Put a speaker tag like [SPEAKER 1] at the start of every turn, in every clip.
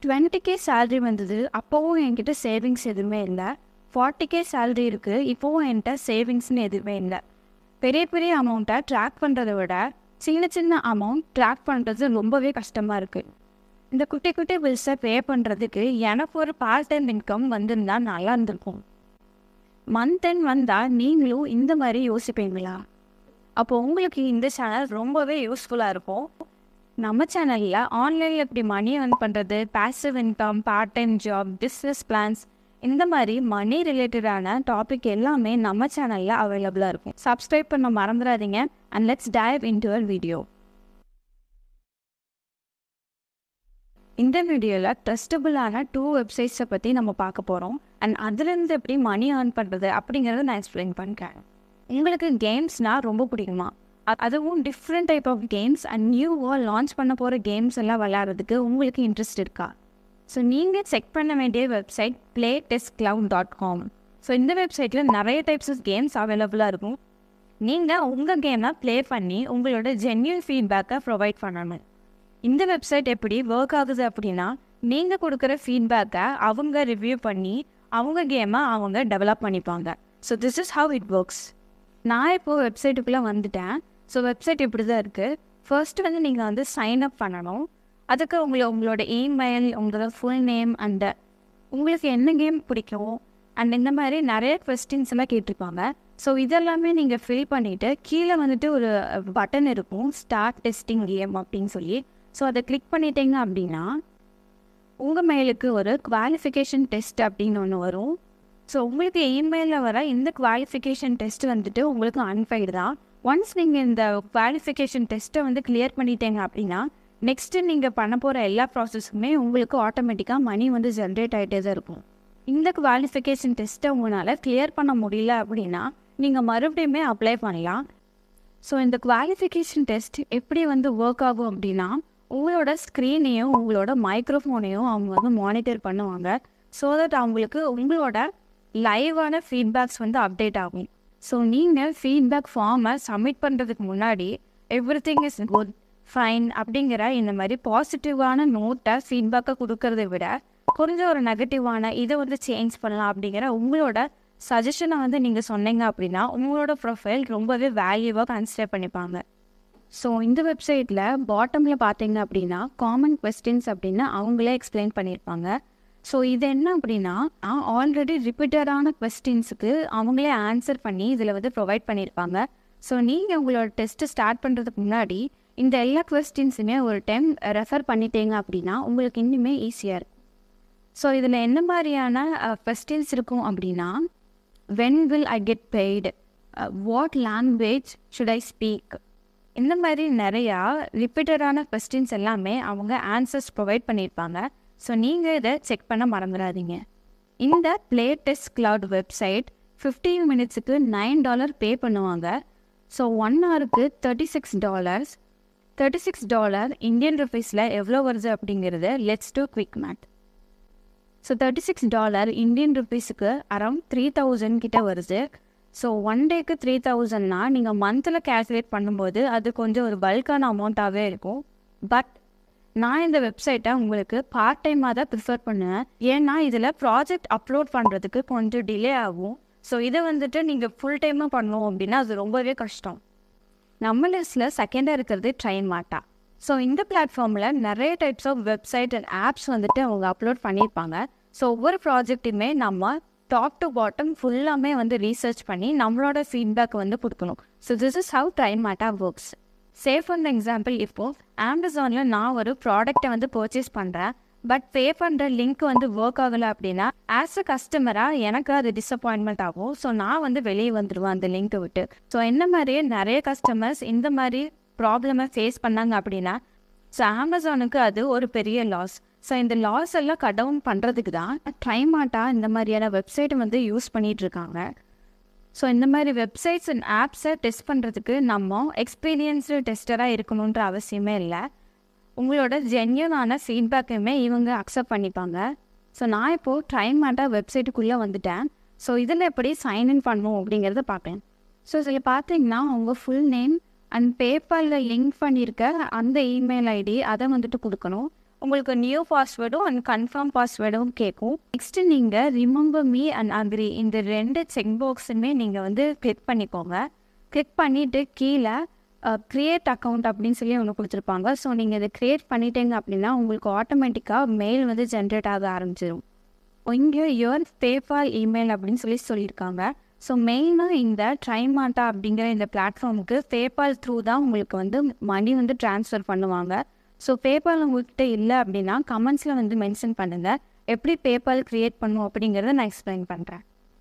[SPEAKER 1] twenty K salary வந்தது அப்போவும் என்கிட்ட சேவிங்ஸ் எதுவுமே இல்லை ஃபார்ட்டி கே சேலரி இருக்குது இப்போவும் என்கிட்ட சேவிங்ஸ்னு எதுவுமே இல்லை பெரிய பெரிய அமௌண்ட்டை ட்ராக் பண்ணுறத விட சின்ன சின்ன அமௌண்ட் ட்ராக் பண்ணுறது ரொம்பவே கஷ்டமாக இருக்குது இந்த குட்டி குட்டி பில்ஸை பே பண்ணுறதுக்கு எனக்கு ஒரு பார்ட் டைம் இன்கம் வந்திருந்தா நல்லா இருந்திருக்கும் மந்த் எண்ட் வந்தால் நீங்களும் இந்த மாதிரி யோசிப்பீங்களா அப்போ உங்களுக்கு இந்த சேனல் ரொம்பவே யூஸ்ஃபுல்லாக இருக்கும் நம்ம சேனலில் ஆன்லைனில் எப்படி மணி earn பண்ணுறது passive income part time job business plans இந்த மாதிரி மணி ரிலேட்டடான டாபிக் எல்லாமே நம்ம சேனலில் அவைலபிளாக இருக்கும் சப்ஸ்கிரைப் பண்ண மறந்துடாதீங்க and let's dive into our video இந்த வீடியோவில் ட்ரஸ்டபுளான டூ வெப்சைட்ஸை பற்றி நம்ம பார்க்க போகிறோம் அண்ட் அதுலேருந்து எப்படி மணி earn பண்ணுறது அப்படிங்கிறத நான் எக்ஸ்பிளைன் பண்ணுறேன் உங்களுக்கு கேம்ஸ்னால் ரொம்ப பிடிக்குமா அ- அதுவும் different type of games and நியூவாக லான்ச் பண்ண போகிற கேம்ஸ் எல்லாம் விளையாடுறதுக்கு உங்களுக்கு இன்ட்ரெஸ்ட் இருக்கா ஸோ நீங்கள் செக் பண்ண வேண்டிய website play test cloud dot com so இந்த வெப்சைட்டில் நிறைய டைப்ஸ் ஆஃப் கேம்ஸ் அவைலபிளாக இருக்கும் நீங்கள் உங்கள் கேமை ப்ளே பண்ணி உங்களோட ஜென்யூன் ஃபீட்பேக்கை ப்ரொவைட் பண்ணணும் இந்த வெப்சைட் எப்படி ஒர்க் ஆகுது அப்படின்னா நீங்கள் கொடுக்குற ஃபீட்பேக்கை அவங்க ரிவ்யூ பண்ணி அவங்க கேமை அவங்க டெவலப் பண்ணிப்பாங்க so this is how it works நான் இப்போது வெப்சைட்டுக்குள்ளே வந்துட்டேன் ஸோ வெப்சைட் இப்படி தான் இருக்குது ஃபர்ஸ்ட் வந்து நீங்கள் வந்து சைன் அப் பண்ணணும் அதுக்கு உங்களை உங்களோட இமெயில் உங்களோட ஃபுல் நேம் அண்ட் உங்களுக்கு என்ன கேம் பிடிக்கும் அண்ட் இந்த மாதிரி நிறைய கொஸ்டின்ஸ் எல்லாம் கேட்டிருப்பாங்க ஸோ இதெல்லாமே நீங்கள் ஃபில் பண்ணிவிட்டு கீழே வந்துட்டு ஒரு பட்டன் இருக்கும் ஸ்டார்ட் டெஸ்டிங் கேம் அப்படின்னு சொல்லி ஸோ அதை கிளிக் பண்ணிட்டீங்க அப்படின்னா உங்கள் மெயிலுக்கு ஒரு குவாலிஃபிகேஷன் டெஸ்ட் அப்படின்னு ஒன்று வரும் ஸோ உங்களுக்கு இமெயிலில் வர இந்த குவாலிஃபிகேஷன் டெஸ்ட் வந்துட்டு உங்களுக்கு அன்ஃபைடு தான் ஒன்ஸ் நீங்கள் இந்த குவாலிஃபிகேஷன் டெஸ்ட்டை வந்து கிளியர் பண்ணிட்டீங்க அப்படின்னா நெக்ஸ்ட்டு நீங்கள் பண்ண போகிற எல்லா ப்ராசஸுமே உங்களுக்கு ஆட்டோமேட்டிக்காக மணி வந்து ஜென்ரேட் ஆகிட்டே தான் இருக்கும் இந்த குவாலிஃபிகேஷன் டெஸ்ட்டை உங்களால் கிளியர் பண்ண முடியல அப்படின்னா நீங்கள் மறுபடியுமே அப்ளை பண்ணலாம் ஸோ இந்த குவாலிஃபிகேஷன் டெஸ்ட் எப்படி வந்து ஒர்க் ஆகும் அப்படின்னா உங்களோட ஸ்க்ரீனையும் உங்களோட மைக்ரோஃபோனையும் அவங்க வந்து மானிட்டர் பண்ணுவாங்க ஸோ தட் அவங்களுக்கு உங்களோட லைவான ஃபீட்பேக்ஸ் வந்து அப்டேட் ஆகும் ஸோ நீங்கள் ஃபீட்பேக் ஃபார்மை சப்மிட் பண்ணுறதுக்கு முன்னாடி everything is good fine அப்படிங்கிற இந்த மாதிரி பாசிட்டிவான நோட்டை ஃபீட்பேக்கை கொடுக்கறத விட கொஞ்சம் ஒரு நெகட்டிவான இதை வந்து சேஞ்ச் பண்ணலாம் அப்படிங்கிற உங்களோட சஜஷனை வந்து நீங்கள் சொன்னீங்க அப்படின்னா உங்களோட ப்ரொஃபைல் ரொம்பவே வேல்யூவாக கன்சிடர் பண்ணிப்பாங்க ஸோ இந்த வெப்சைட்டில் பாட்டமில் பார்த்தீங்க அப்படின்னா காமன் கொஸ்டின்ஸ் அப்படின்னு அவங்களே எக்ஸ்பிளைன் பண்ணியிருப்பாங்க ஸோ இது என்ன அப்படின்னா ஆல்ரெடி ரிப்பீட்டடான கொஸ்டின்ஸுக்கு அவங்களே ஆன்சர் பண்ணி இதில் வந்து ப்ரொவைட் பண்ணியிருப்பாங்க ஸோ நீங்கள் உங்களோட டெஸ்ட்டு ஸ்டார்ட் பண்ணுறதுக்கு முன்னாடி இந்த எல்லா கொஸ்டின்ஸுமே ஒரு டைம் ரெஃபர் பண்ணிட்டீங்க அப்படின்னா உங்களுக்கு இன்னுமே ஈஸியாக இருக்கும் ஸோ இதில் என்ன மாதிரியான கொஸ்டின்ஸ் இருக்கும் அப்படின்னா when will I get paid what language should I speak இந்த மாதிரி நிறையா ரிப்பீட்டடான கொஸ்டின்ஸ் எல்லாமே அவங்க ஆன்சர்ஸ் ப்ரொவைட் பண்ணியிருப்பாங்க ஸோ நீங்கள் இதை செக் பண்ண மறந்துடாதீங்க இந்த play test cloud website fifteen மினிட்ஸுக்கு நைன் டாலர் பே பண்ணுவாங்க ஸோ ஒன் ஹவருக்கு thirty six dollars thirty six dollar Indian ருபீஸில் எவ்வளோ வருது அப்படிங்கிறது let's do quick math so thirty six dollar Indian ருபீஸுக்கு அரௌண்ட் த்ரீ தௌசண்ட் கிட்ட வருது ஸோ ஒன் டேக்கு த்ரீ தௌசண்ட்னா நீங்கள் மந்தில் கேல்குலேட் பண்ணும்போது அது கொஞ்சம் ஒரு பல்கான அமௌண்ட்டாகவே இருக்கும் பட் நான் இந்த வெப்சைட்டை உங்களுக்கு பார்ட் டைமாக தான் ப்ரிஃபர் பண்ணுவேன் ஏன்னா இதில் ப்ராஜெக்ட் அப்லோட் பண்ணுறதுக்கு கொஞ்சம் டிலே ஆகும் ஸோ இதை வந்துட்டு நீங்கள் ஃபுல் டைமாக பண்ணோம் அப்படின்னா அது ரொம்பவே கஷ்டம் நம்ம லிஸ்ட்டில் செகண்டாக இருக்கிறது ட்ரெயின் மாட்டா ஸோ இந்த பிளாட்ஃபார்மில் நிறைய types of website and apps வந்துட்டு அவங்க அப்லோட் பண்ணியிருப்பாங்க ஸோ ஒவ்வொரு ப்ராஜெக்ட்டுமே நம்ம டாப் டு பாட்டம் ஃபுல்லாமே வந்து ரீசர்ச் பண்ணி நம்மளோட ஃபீட்பேக் வந்து கொடுக்கணும் so this is how Trymata works safe for example இப்போது அமேசானில் நான் ஒரு ப்ராடக்ட்டை வந்து பர்ச்சேஸ் பண்ணுறேன் பட் பே பண்ணுற லிங்க் வந்து ஒர்க் ஆகலை அப்படின்னா ஆஸ் அ கஸ்டமராக எனக்கு அது டிசப்பாயின்மெண்ட் ஆகும் ஸோ நான் வந்து வெளியே வந்துடுவேன் அந்த லிங்க்கை விட்டு ஸோ இந்த மாதிரியே நிறைய கஸ்டமர்ஸ் இந்த மாதிரி ப்ராப்ளமை ஃபேஸ் பண்ணாங்க அப்படின்னா ஸோ அமேசானுக்கு அது ஒரு பெரிய லாஸ் ஸோ இந்த லாஸ் எல்லாம் கட் டவுன் பண்ணுறதுக்கு தான் ட்ரைமாட்டா இந்த மாதிரியான வெப்சைட் வந்து யூஸ் பண்ணிட்டு இருக்காங்க ஸோ இந்த மாதிரி வெப்சைட்ஸ் அண்ட் ஆப்ஸை டெஸ்ட் பண்ணுறதுக்கு நம்ம எக்ஸ்பீரியன்ஸ்டு டெஸ்டராக இருக்கணுன்ற அவசியமே இல்லை உங்களோட ஜென்யூனான ஃபீட்பேக்கையுமே இவங்க அக்செப்ட் பண்ணிப்பாங்க ஸோ நான் இப்போது ட்ரைம் மாட்டா வெப்சைட்டுக்குள்ளே வந்துட்டேன் ஸோ இதில் எப்படி சைன்இன் பண்ணணும் அப்படிங்கிறத பார்ப்பேன் ஸோ இதில் பார்த்தீங்கன்னா உங்கள் ஃபுல் நேம் அண்ட் பேப்பரில் லிங்க் பண்ணியிருக்க அந்த இமெயில் ஐடி அதை வந்துட்டு கொடுக்கணும் உங்களுக்கு நியூ பாஸ்வேர்டும் அண்ட் கன்ஃபார்ம் பாஸ்வேர்டும் கேட்கும் நெக்ஸ்ட்டு நீங்கள் ரிமெம்பர் மீ அண்ட் அக்ரி இந்த ரெண்டு செக் பாக்ஸுமே நீங்கள் வந்து கிளிக் பண்ணிக்கோங்க கிளிக் பண்ணிவிட்டு கீழே க்ரியேட் அக்கௌண்ட் அப்படின்னு சொல்லி ஒன்று கொடுத்துருப்பாங்க ஸோ நீங்கள் இதை க்ரியேட் பண்ணிட்டீங்க அப்படின்னா உங்களுக்கு ஆட்டோமேட்டிக்காக மெயில் வந்து ஜென்ரேட் ஆக ஆரம்பிச்சிடும் இங்கே யுவர் பேபால் இமெயில் அப்படின்னு சொல்லி சொல்லியிருக்காங்க ஸோ மெயினாக இந்த ட்ரைமாட்டா அப்படிங்கிற இந்த பிளாட்ஃபார்முக்கு பேபால் த்ரூ தான் உங்களுக்கு வந்து மணி வந்து ட்ரான்ஸ்ஃபர் பண்ணுவாங்க ஸோ பேபால் உங்கள்கிட்ட இல்லை அப்படின்னா கமெண்ட்ஸில் வந்து மென்ஷன் பண்ணுங்கள் எப்படி பேபால் க்ரியேட் பண்ணும் அப்படிங்கிறத நான் எக்ஸ்பிளைன் பண்ணுறேன்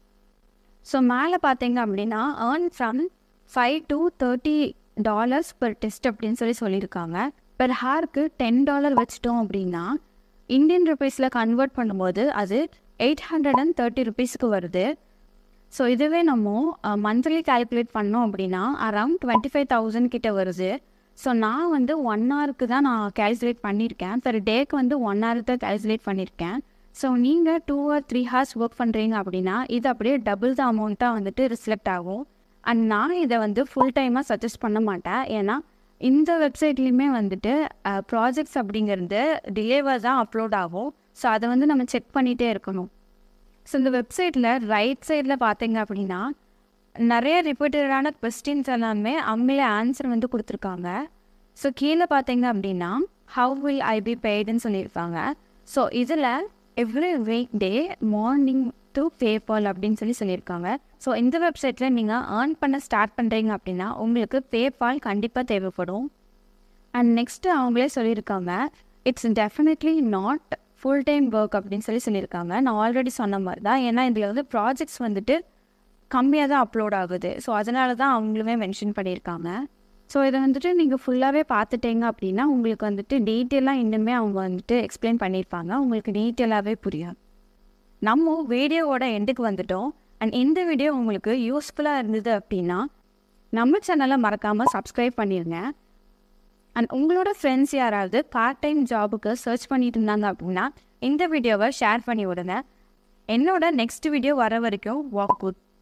[SPEAKER 1] ஸோ மேலே பார்த்தீங்க அப்படின்னா earn from five to thirty dollars per test அப்படின்னு சொல்லி சொல்லியிருக்காங்க பெர் ஹேருக்கு டென் டாலர் வச்சிட்டோம் அப்படின்னா இந்தியன் ருபீஸில் கன்வெர்ட் பண்ணும்போது அது எயிட் ஹண்ட்ரட் அண்ட் தேர்ட்டி ருபீஸ்க்கு வருது ஸோ இதுவே நம்ம மந்த்லி கால்குலேட் பண்ணோம் அப்படின்னா அரவுண்ட் டுவெண்ட்டி ஃபைவ் தௌசண்ட் கிட்ட வருது ஸோ நான் வந்து ஒன் ஹவருக்கு தான் நான் கேல்குலேட் பண்ணியிருக்கேன் பெர் டேக்கு வந்து ஒன் ஹவருக்கு தான் கேல்குலேட் பண்ணியிருக்கேன் ஸோ நீங்கள் two or three hours work பண்ணுறீங்க அப்படின்னா இது அப்படியே டபுள் த அமௌண்ட்டாக வந்துட்டு ரிஃப்ளெக்ட் ஆகும் அண்ட் நான் இதை வந்து ஃபுல் டைமாக சஜஸ்ட் பண்ண மாட்டேன் ஏன்னா இந்த வெப்சைட்லேயுமே வந்துட்டு ப்ராஜெக்ட்ஸ் அப்படிங்கிறது டிலேவாக தான் அப்லோட் ஆகும் ஸோ அதை வந்து நம்ம செக் பண்ணிகிட்டே இருக்கணும் ஸோ இந்த வெப்சைட்டில் ரைட் சைடில் பார்த்தீங்க அப்படின்னா நிறைய ரிப்பீட்டடான கொஸ்டின்ஸ் எல்லாமே அவங்களே ஆன்சர் வந்து கொடுத்துருக்காங்க ஸோ கீழே பார்த்தீங்க அப்படின்னா ஹவு வில் ஐ பி பெய்டுன்னு சொல்லியிருக்காங்க ஸோ இதில் every week day morning to PayPal அப்படின்னு சொல்லி சொல்லியிருக்காங்க ஸோ இந்த வெப்சைட்டில் நீங்கள் ஏர்ன் பண்ண ஸ்டார்ட் பண்ணுறீங்க அப்படின்னா உங்களுக்கு பேபால் கண்டிப்பாக தேவைப்படும் அண்ட் நெக்ஸ்ட்டு அவங்களே சொல்லியிருக்காங்க it's definitely not full time work அப்படின்னு சொல்லி சொல்லியிருக்காங்க நான் ஆல்ரெடி சொன்ன மாதிரி தான் ஏன்னா இதில் வந்து ப்ராஜெக்ட்ஸ் வந்துட்டு கம்மியாக தான் அப்லோட் ஆகுது ஸோ அதனால தான் அவங்களுமே மென்ஷன் பண்ணியிருக்காங்க ஸோ இதை வந்துட்டு நீங்கள் ஃபுல்லாகவே பார்த்துட்டீங்க அப்படின்னா உங்களுக்கு வந்துட்டு டீட்டெயிலாக இன்னுமே அவங்க வந்துட்டு எக்ஸ்பிளைன் பண்ணியிருப்பாங்க உங்களுக்கு டீட்டெயிலாகவே புரியும் நம்ம வீடியோவோட எண்டுக்கு வந்துட்டோம் அண்ட் இந்த வீடியோ உங்களுக்கு யூஸ்ஃபுல்லாக இருந்தது அப்படின்னா நம்ம சேனலை மறக்காமல் சப்ஸ்கிரைப் பண்ணிடுங்க அண்ட் உங்களோட ஃப்ரெண்ட்ஸ் யாராவது பார்ட் டைம் ஜாபுக்கு சர்ச் பண்ணிட்டு இருந்தாங்க அப்படின்னா இந்த வீடியோவை ஷேர் பண்ணி விடுங்க என்னோட நெக்ஸ்ட் வீடியோ வர வரைக்கும் வாக் குட்